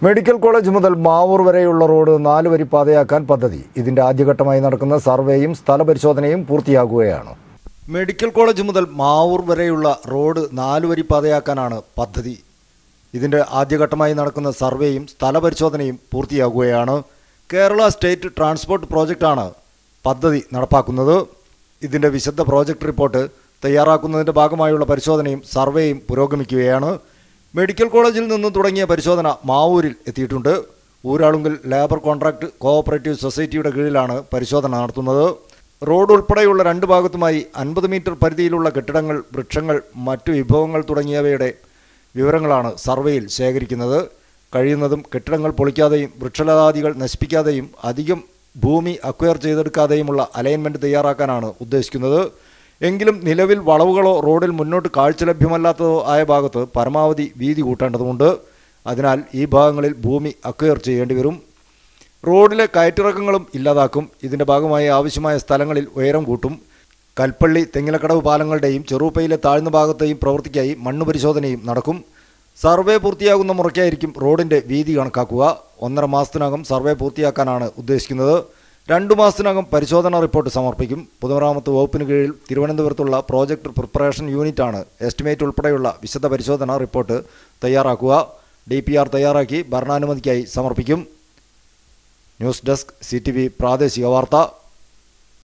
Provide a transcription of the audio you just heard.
medical college മുതൽ മാവൂർ വരെയുള്ള road നാല് വരി പാതയാക്കാൻ പദ്ധതി ഇതിന്റെ ആദ്യഘട്ടമായി നടക്കുന്ന സർവേയും സ്ഥലപരിശോധനയും പൂർത്തിയാകുകയാണ് മെഡിക്കൽ കോളേജ് മുതൽ മാവൂർ വരെയുള്ള റോഡ് നാല് വരി പാതയാക്കാനാണ് പദ്ധതി ഇതിന്റെ ആദ്യഘട്ടമായി നടക്കുന്ന സർവേയും സ്ഥലപരിശോധനയും പൂർത്തിയാകുകയാണ് കേരള സ്റ്റേറ്റ് ട്രാൻസ്പോർട്ട് പ്രോജക്റ്റാണ് പദ്ധതി നടപ്പാക്കുന്നത് ഇതിന്റെ വിശദ പ്രോജക്റ്റ് റിപ്പോർട്ട് തയ്യാറാക്കുന്നതിന്റെ ഭാഗമായുള്ള പരിശോധനയും സർവേയും പുരോഗമിക്കുകയാണ് മെഡിക്കൽ കോളേജിൽ നിന്ന് തുടങ്ങിയ പരിശോധന മാവൂരിൽ എത്തിയിട്ടുണ്ട് ഊരാളുങ്കൽ ലേബർ കോൺട്രാക്ട് കോഓപ്പറേറ്റീവ് സൊസൈറ്റിയുടെ കീഴിലാണ് പരിശോധന നടത്തുന്നത് റോഡ് ഉൾപ്പെടെയുള്ള രണ്ട് ഭാഗത്തുമായി അൻപത് മീറ്റർ പരിധിയിലുള്ള കെട്ടിടങ്ങൾ വൃക്ഷങ്ങൾ മറ്റു വിഭവങ്ങൾ തുടങ്ങിയവയുടെ വിവരങ്ങളാണ് സർവേയിൽ ശേഖരിക്കുന്നത് കഴിയുന്നതും കെട്ടിടങ്ങൾ പൊളിക്കാതെയും വൃക്ഷലതാദികൾ നശിപ്പിക്കാതെയും അധികം ഭൂമി അക്വയർ ചെയ്തെടുക്കാതെയുമുള്ള അലൈൻമെൻറ്റ് തയ്യാറാക്കാനാണ് ഉദ്ദേശിക്കുന്നത് എങ്കിലും നിലവിൽ വളവുകളോ റോഡിൽ മുന്നോട്ട് കാഴ്ച ലഭ്യമല്ലാത്തതോ ആയ ഭാഗത്ത് പരമാവധി വീതി കൂട്ടേണ്ടതുണ്ട് അതിനാൽ ഈ ഭാഗങ്ങളിൽ ഭൂമി അക്വയർ ചെയ്യേണ്ടി വരും റോഡിലെ കയറ്റിറക്കങ്ങളും ഇല്ലാതാക്കും ഇതിന്റെ ഭാഗമായി ആവശ്യമായ സ്ഥലങ്ങളിൽ ഉയരം കൂട്ടും കൽപ്പള്ളി തെങ്ങിലക്കടവ് പാലങ്ങളുടെയും ചെറുപ്പയിലെ താഴ്ന്ന ഭാഗത്തെയും പ്രവൃത്തിക്കായി മണ്ണ് പരിശോധനയും നടക്കും സർവേ പൂർത്തിയാകുന്ന മുറയ്ക്കായിരിക്കും റോഡിന്റെ വീതി കണക്കാക്കുക ഒന്നര മാസത്തിനകം സർവേ പൂർത്തിയാക്കാനാണ് ഉദ്ദേശിക്കുന്നത് രണ്ടു മാസത്തിനകം പരിശോധനാ റിപ്പോർട്ട് സമർപ്പിക്കും പൊതുമരാമത്ത് വകുപ്പിന് കീഴിൽ തിരുവനന്തപുരത്തുള്ള പ്രോജക്ട് പ്രിപ്പറേഷൻ യൂണിറ്റാണ് എസ്റ്റിമേറ്റ് ഉൾപ്പെടെയുള്ള വിശദ പരിശോധനാ റിപ്പോർട്ട് തയ്യാറാക്കുക ഡി പി ആർ തയ്യാറാക്കി ഭരണാനുമതിക്കായി സമർപ്പിക്കും ന്യൂസ് ഡെസ്ക് സി പ്രാദേശിക വാർത്ത